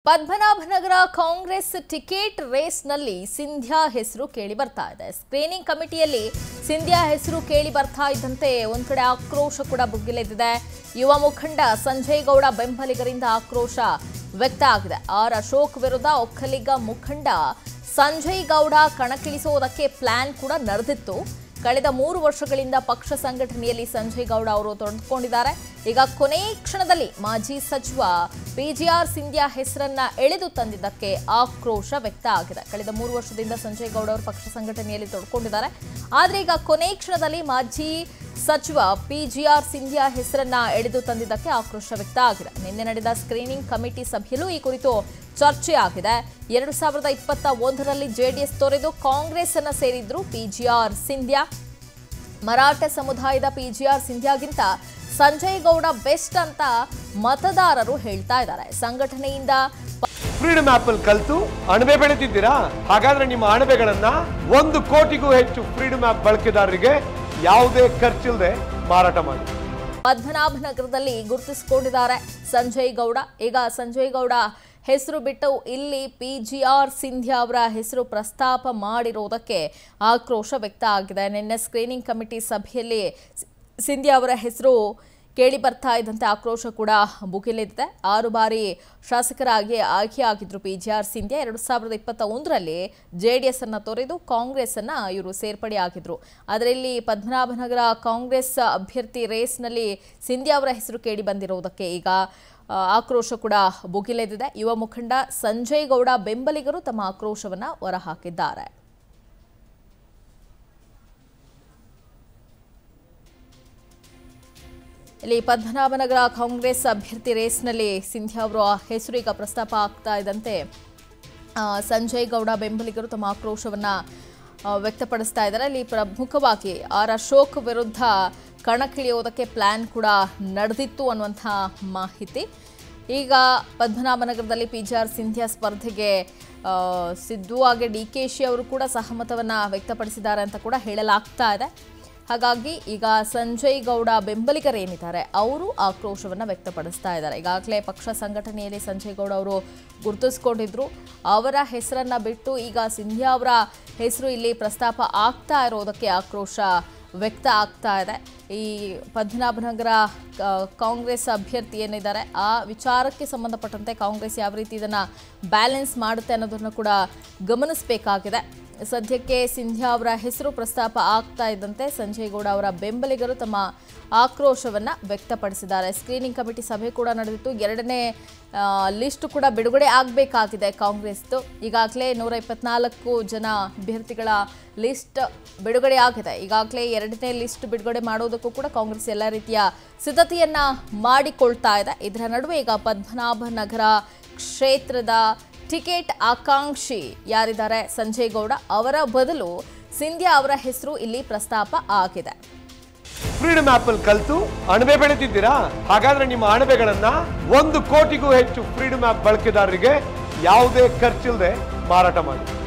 Padmanabhanagar Congress ticket ರೇಸ್ನಲ್ಲಿ ಸಿಂಧ್ಯಾ ಹೆಸರು ಕೇಳಿ ಬರ್ತಾ ಇದೆ ಸ್ಕ್ರೀನಿಂಗ್ ಕಮಿಟಿಯಲ್ಲಿ ಸಿಂಧ್ಯಾ ಹೆಸರು ಕೇಳಿ ಬರ್ತಾ ಇದ್ದಂತೆ ಒಂದ್ ಕಡೆ ಆಕ್ರೋಶ ಕೂಡ ಭುಗಿಲೆದ್ದಿದೆ ಯುವ ಮುಖಂಡ ಸಂಜಯ್ ಗೌಡ ಬೆಂಬಲಿಗರಿಂದ ಆಕ್ರೋಶ ವ್ಯಕ್ತ ಆಗಿದೆ ಆರ್ ಅಶೋಕ್ ವಿರುದ್ಧ ಒಕ್ಕಲಿಗ ಮುಖಂಡ ಸಂಜಯ್ ಗೌಡ ಕಣಕ್ಕಿಳಿಸುವುದಕ್ಕೆ ಪ್ಲಾನ್ ಕೂಡ ನಡೆದಿತ್ತು ಕಳೆದ ಮೂರು ವರ್ಷಗಳಿಂದ ಪಕ್ಷ ಸಂಘಟನೆಯಲ್ಲಿ ಸಂಜಯ್ ಗೌಡ ಅವರು ತೊಡಗಿಕೊಂಡಿದ್ದಾರೆ ಈಗ ಕೊನೆ ಕ್ಷಣದಲ್ಲಿ ಮಾಜಿ ಸಚಿವ ಪಿಜಿಆರ್ ಸಿಂಧ್ಯಾ ಹೆಸರನ್ನ ಎಳೆದು ತಂದಿದ್ದಕ್ಕೆ ಆಕ್ರೋಶ ವ್ಯಕ್ತ ಆಗಿದೆ ಕಳೆದ ಮೂರು ವರ್ಷದಿಂದ ಸಂಜಯ್ ಗೌಡ ಅವರು ಪಕ್ಷ ಸಂಘಟನೆಯಲ್ಲಿ ತೊಡ್ಕೊಂಡಿದ್ದಾರೆ ಆದ್ರೆ ಈಗ ಕೊನೆ ಕ್ಷಣದಲ್ಲಿ ಮಾಜಿ ಸಚಿವ ಪಿಜಿಆರ್ ಸಿಂಧ್ಯಾ ಹೆಸರನ್ನ ಎಳೆದು ತಂದಿದ್ದಕ್ಕೆ ಆಕ್ರೋಶ ವ್ಯಕ್ತ ಆಗಿದೆ ನಿನ್ನೆ ನಡೆದ ಸ್ಕ್ರೀನಿಂಗ್ ಕಮಿಟಿ ಸಭೆಯಲ್ಲೂ ಈ ಕುರಿತು ಚರ್ಚೆ ಆಗಿದೆ ಎರಡು ಸಾವಿರದ ಇಪ್ಪತ್ತ ಒಂದರಲ್ಲಿ ಜೆಡಿಎಸ್ ತೊರೆದು ಕಾಂಗ್ರೆಸ್ ಅನ್ನ ಸೇರಿದ್ರು ಪಿಜಿಆರ್ ಸಿಂಧ್ಯಾ ಮರಾಠ ಸಮುದಾಯದ ಪಿಜಿಆರ್ ಸಿಂಧ್ಯಾಗಿಂತ ಸಂಜಯ್ ಗೌಡ ಬೆಸ್ಟ್ ಅಂತ ಮತದಾರರು ಹೇಳ್ತಾ ಇದ್ದಾರೆ ಸಂಘಟನೆಯಿಂದ ಫ್ರೀಡಮ್ ಆಪ್ ಅಲ್ಲಿ ಕಲ್ತು ಅಣಬೆ ಬೆಳೆದಿದ್ದೀರಾ ಹಾಗಾದ್ರೆ ನಿಮ್ಮ ಅಣಬೆಗಳನ್ನ ಒಂದು ಕೋಟಿಗೂ ಹೆಚ್ಚು ಫ್ರೀಡಮ್ ಆಪ್ ಬಳಕೆದಾರರಿಗೆ ಯಾವುದೇ ಖರ್ಚಿಲ್ಲದೆ ಮಾರಾಟ ಮಾಡಿ ಪದ್ಮನಾಭನಗರದಲ್ಲಿ ಗುರುತಿಸಿಕೊಂಡಿದ್ದಾರೆ ಸಂಜಯ್ ಗೌಡ ಈಗ ಸಂಜಯ್ ಗೌಡ ಹೆಸರು ಬಿಟ್ಟು ಇಲ್ಲಿ ಪಿ ಜಿ ಆರ್ ಸಿಂಧ್ಯಾ ಅವರ ಹೆಸರು ಪ್ರಸ್ತಾಪ ಮಾಡಿರುವುದಕ್ಕೆ ಆಕ್ರೋಶ ವ್ಯಕ್ತ ಆಗಿದೆ ನಿನ್ನೆ ಸ್ಕ್ರೀನಿಂಗ್ ಕಮಿಟಿ ಸಭೆಯಲ್ಲಿ ಸಿ- ಸಿಂಧ್ಯಾ ಅವರ ಹೆಸರು ಕೇಳಿ ಬರ್ತಾ ಇದ್ದಂತೆ ಆಕ್ರೋಶ ಕೂಡ ಭುಗಿಲೆದ್ದಿದೆ ಆರು ಬಾರಿ ಶಾಸಕರಾಗಿ ಆಯ್ಕೆಯಾಗಿದ್ರು ಪಿ ಜಿ ಆರ್ ಸಿಂಧ್ಯಾ ಎರಡು ಸಾವಿರದ ಇಪ್ಪತ್ತ ಒಂದರಲ್ಲಿ ಜೆ ಡಿ ಎಸ್ ಅನ್ನ ತೊರೆದು ಕಾಂಗ್ರೆಸ್ ಅನ್ನ ಇವರು ಸೇರ್ಪಡೆಯಾಗಿದ್ರು ಆದರೆ ಇಲ್ಲಿ ಪದ್ಮನಾಭನಗರ ಕಾಂಗ್ರೆಸ್ ಅಭ್ಯರ್ಥಿ ರೇಸ್ನಲ್ಲಿ ಸಿಂಧ್ಯಾ ಅವರ ಹೆಸರು ಕೇಳಿ ಬಂದಿರುವುದಕ್ಕೆ ಈಗ ಆ, ಆಕ್ರೋಶ ಕೂಡ ಭುಗಿಲೆದ್ದಿದೆ ಯುವ ಮುಖಂಡ ಸಂಜಯ್ ಗೌಡ ಬೆಂಬಲಿಗರು ತಮ್ಮ ಆಕ್ರೋಶವನ್ನ ಹೊರಹಾಕಿದ್ದಾರೆ ಇಲ್ಲಿ ಪದ್ಮನಾಭನಗರ ಕಾಂಗ್ರೆಸ್ ಅಭ್ಯರ್ಥಿ ರೇಸ್ನಲ್ಲಿ ಸಿಂಧ್ಯಾ ಅವರ ಹೆಸರು ಈಗ ಪ್ರಸ್ತಾಪ ಆಗ್ತಾ ಇದ್ದಂತೆ ಆ, ಸಂಜಯ್ ಗೌಡ ಬೆಂಬಲಿಗರು ತಮ್ಮ ಆಕ್ರೋಶವನ್ನ ಆ, ವ್ಯಕ್ತಪಡಿಸ್ತಾ ಇದ್ದಾರೆ ಇಲ್ಲಿ ಪ್ರಮುಖವಾಗಿ ಆರ್ ಅಶೋಕ್ ವಿರುದ್ಧ ಕಣಕ್ಕಿಳಿಯೋದಕ್ಕೆ ಪ್ಲಾನ್ ಕೂಡ ನಡೆದಿತ್ತು ಅನ್ನುವಂಥ ಮಾಹಿತಿ ಈಗ ಪದ್ಮನಾಭನಗರದಲ್ಲಿ ಪಿ ಜಿ ಆರ್ ಸಿಂಧ್ಯಾ ಸ್ಪರ್ಧೆಗೆ ಆ, ಸಿದ್ದು ಹಾಗೆ ಡಿ ಕೆ ಶಿ ಅವರು ಕೂಡ ಸಹಮತವನ್ನ ವ್ಯಕ್ತಪಡಿಸಿದ್ದಾರೆ ಅಂತ ಕೂಡ ಹೇಳಲಾಗ್ತಾ ಇದೆ ಹಾಗಾಗಿ ಈಗ ಸಂಜಯ್ ಗೌಡ ಬೆಂಬಲಿಗರೇನಿದ್ದಾರೆ ಅವರು ಆಕ್ರೋಶವನ್ನು ವ್ಯಕ್ತಪಡಿಸ್ತಾ ಇದ್ದಾರೆ ಈಗಾಗಲೇ ಪಕ್ಷ ಸಂಘಟನೆಯಲ್ಲಿ ಸಂಜಯ್ ಗೌಡ ಅವರು ಗುರುತಿಸ್ಕೊಂಡಿದ್ರು ಅವರ ಹೆಸರನ್ನ ಬಿಟ್ಟು ಈಗ ಸಿಂಧ್ಯಾ ಅವರ ಹೆಸರು ಇಲ್ಲಿ ಪ್ರಸ್ತಾಪ ಆಗ್ತಾ ಇರೋದಕ್ಕೆ ಆಕ್ರೋಶ ವ್ಯಕ್ತ ಆಗ್ತಾ ಇದೆ ಈ ಪದ್ಮನಾಭನಗರ ಆ, ಕಾಂಗ್ರೆಸ್ ಅಭ್ಯರ್ಥಿ ಏನಿದ್ದಾರೆ ಆ ವಿಚಾರಕ್ಕೆ ಸಂಬಂಧಪಟ್ಟಂತೆ ಕಾಂಗ್ರೆಸ್ ಯಾವ ರೀತಿ ಇದನ್ನ ಬ್ಯಾಲೆನ್ಸ್ ಮಾಡುತ್ತೆ ಅನ್ನೋದನ್ನು ಕೂಡ ಗಮನಿಸಬೇಕಾಗಿದೆ ಸದ್ಯಕ್ಕೆ ಸಿಂಧ್ಯಾ ಅವರ ಹೆಸರು ಪ್ರಸ್ತಾಪ ಆಗ್ತಾ ಇದ್ದಂತೆ ಸಂಜಯ್ ಗೌಡ ಅವರ ಬೆಂಬಲಿಗರು ತಮ್ಮ ಆಕ್ರೋಶವನ್ನ ವ್ಯಕ್ತಪಡಿಸಿದ್ದಾರೆ ಸ್ಕ್ರೀನಿಂಗ್ ಕಮಿಟಿ ಸಭೆ ಕೂಡ ನಡೆದಿತ್ತು ಎರಡನೇ ಲಿಸ್ಟ್ ಕೂಡ ಬಿಡುಗಡೆ ಆಗಬೇಕಾಗಿದೆ ಕಾಂಗ್ರೆಸ್ದು ಈಗಾಗಲೇ ನೂರ ಇಪ್ಪತ್ನಾಲ್ಕು ಜನ ಅಭ್ಯರ್ಥಿಗಳ ಲಿಸ್ಟ್ ಬಿಡುಗಡೆ ಆಗಿದೆ ಈಗಾಗಲೇ ಎರಡನೇ ಲಿಸ್ಟ್ ಬಿಡುಗಡೆ ಮಾಡೋದಕ್ಕೂ ಕೂಡ ಕಾಂಗ್ರೆಸ್ ಎಲ್ಲ ರೀತಿಯ ಸಿದ್ಧತೆಯನ್ನ ಮಾಡಿಕೊಳ್ತಾ ಇದೆ ಇದರ ನಡುವೆ ಈಗ ಪದ್ಮನಾಭನಗರ ಕ್ಷೇತ್ರದ ಟಿಕೆಟ್ ಆಕಾಂಕ್ಷಿ ಯಾರಿದ್ದಾರೆ ಸಂಜಯ್ ಗೌಡ ಅವರ ಬದಲು ಸಿಂಧ್ಯಾ ಅವರ ಹೆಸರು ಇಲ್ಲಿ ಪ್ರಸ್ತಾಪ ಆಗಿದೆ ಫ್ರೀಡಮ್ ಆಪ್ ಅಲ್ಲಿ ಕಲ್ತು ಅಣಬೆ ಬೆಳೆದಿದ್ದೀರಾ ಹಾಗಾದ್ರೆ ನಿಮ್ಮ ಅಣಬೆಗಳನ್ನ ಒಂದು ಕೋಟಿಗೂ ಹೆಚ್ಚು ಫ್ರೀಡಮ್ ಆಪ್ ಬಳಕೆದಾರರಿಗೆ ಯಾವುದೇ ಖರ್ಚಿಲ್ಲದೆ ಮಾರಾಟ ಮಾಡಿ